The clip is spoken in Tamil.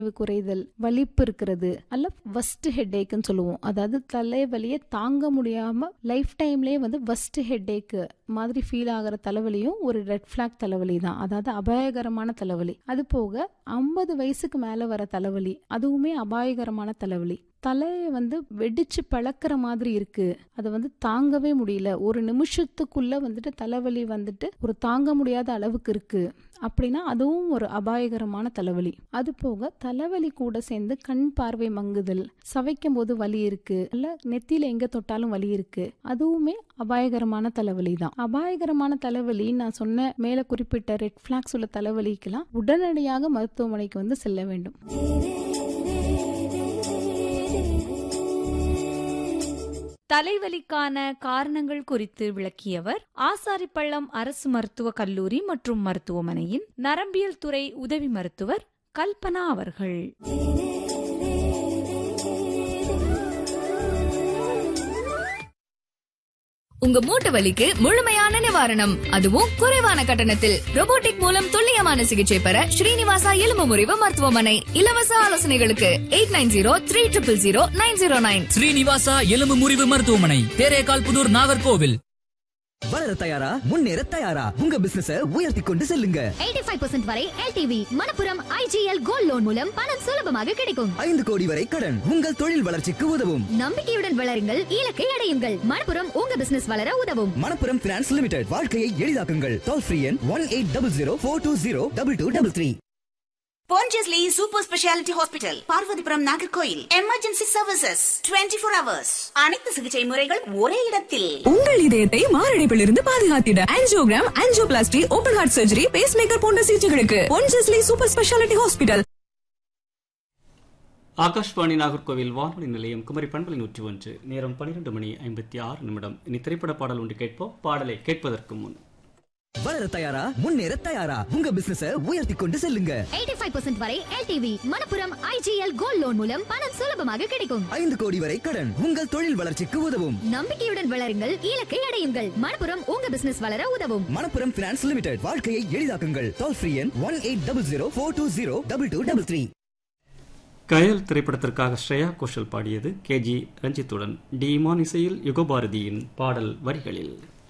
குறைதல் வலிப்பு இருக்கிறது அல்ல வஸ்ட் ஹெட்டேக்குன்னு சொல்லுவோம் அதாவது தலைவலியை தாங்க முடியாம லைஃப் டைம்லயே வந்து வஸ்ட் ஹெட்டேக்கு மாதிரி ஃபீல் ஆகிற தலைவலியும் ஒரு ரெட் ஃபிளாக் தலைவலி தான் அதாவது அபாயகரமான தலைவலி அது போக ஐம்பது வயசுக்கு மேல வர தலைவலி அதுவுமே அபாயகரமான தலைவலி தலையை வந்து வெடிச்சு பழக்கிற மாதிரி இருக்கு அதை வந்து தாங்கவே முடியல ஒரு நிமிஷத்துக்குள்ள வந்துட்டு தலைவலி வந்துட்டு ஒரு தாங்க முடியாத அளவுக்கு இருக்கு அப்படின்னா அதுவும் ஒரு அபாயகரமான தலைவலி அது போக தலைவலி கூட சேர்ந்து கண் பார்வை மங்குதல் சவைக்கும் போது வலி இருக்கு இல்ல நெத்தியில எங்க தொட்டாலும் வலி இருக்கு அதுவுமே அபாயகரமான தலைவலி தான் அபாயகரமான தலைவலி நான் சொன்ன மேல குறிப்பிட்ட ரெட் ஃபிளாக்ஸ் உள்ள தலைவலிக்கெல்லாம் உடனடியாக மருத்துவமனைக்கு வந்து செல்ல வேண்டும் தலைவலிக்கான காரணங்கள் குறித்து விளக்கியவர் ஆசாரிப்பள்ளம் அரசு மருத்துவ கல்லூரி மற்றும் மருத்துவமனையின் நரம்பியல் துறை உதவி மருத்துவர் கல்பனா அவர்கள் உங்க மூட்டு வலிக்கு முழுமையான நிவாரணம் அதுவும் குறைவான கட்டணத்தில் robotic மூலம் துல்லியமான சிகிச்சை பெற ஸ்ரீனிவாசா எலும்பு முறிவு மருத்துவமனை இலவச ஆலோசனைகளுக்கு eight nine zero three triple zero nine zero nine Srinivasa எலும்பு முறிவு மருத்துவமனை தேரேகால் புதூர் நாகர்கோவில் வளர தயாரா முன்னேற தயாரா உங்க பிசினஸ உயர்த்தி கொண்டு செல்லுங்க எயிட்டி ஃபைவ் பர்சன்ட் வரை LTV Manappuram IGL gold loan மூலம் பணம் சுலபமாக கிடைக்கும் ஐந்து கோடி வரை கடன் உங்கள் தொழில் வளர்ச்சிக்கு உதவும் நம்பிக்கையுடன் வளருங்கள் இலக்கை அடையுங்கள் மணப்புரம் உங்க பிசினஸ் வளர உதவும் மணப்புரம் பினான்ஸ் லிமிடெட் வாழ்க்கையை எளிதாக்குங்கள் டோல் ஃப்ரீ எண் one eight double zero four two zero double two double three Pondicherry super speciality hospital Parvathipuram Nagercoil emergency services 24 four hours அனைத்து சிகிச்சை முறைகள் ஒரே இடத்தில் உங்கள் இதயத்தை மாரடைப்பிலிருந்து பாதுகாத்திட angiogram angioplasty open heart surgery pacemaker போன்ற சிகிச்சைகளுக்கு Ponjesly super speciality hospital Akashvani Nagercoil வானொலி நிலையம் குமரி பண்பலை நூற்றி ஒன்று நேரம் பன்னிரண்டு மணி ஐம்பத்தி ஆறு நிமிடம் இனி திரைப்பட பாடல் ஒன்று கேட்போம் பாடலை கேட்பதற்கு முன் வளர தயாரா முன்னேற தயாரா உங்க பிசினஸ உயர்த்தி கொண்டு செல்லுங்க எயிட்டி ஃபைவ் பர்சன்ட் வரை LTV Manappuram IGL gold loan மூலம் பணம் சுலபமாக கிடைக்கும் ஐந்து கோடி வரை கடன் உங்கள் தொழில் வளர்ச்சிக்கு உதவும் நம்பிக்கையுடன் வளருங்கள் இலக்கை அடையுங்கள் மணப்புரம் உங்க பிசினஸ் வளர உதவும் மணப்புரம் பினான்ஸ் லிமிடெட் வாழ்க்கையை எளிதாக்குங்கள் டோல் ஃப்ரீ எண் one eight double zero four two zero double two double three Kayal திரைப்படத்திற்காக ஸ்ரேயா கோஷல் பாடியது கேஜி ரஞ்சித்துடன் டி இமான் இசையில் யுகபாரதியின் பாடல் வரிகளில்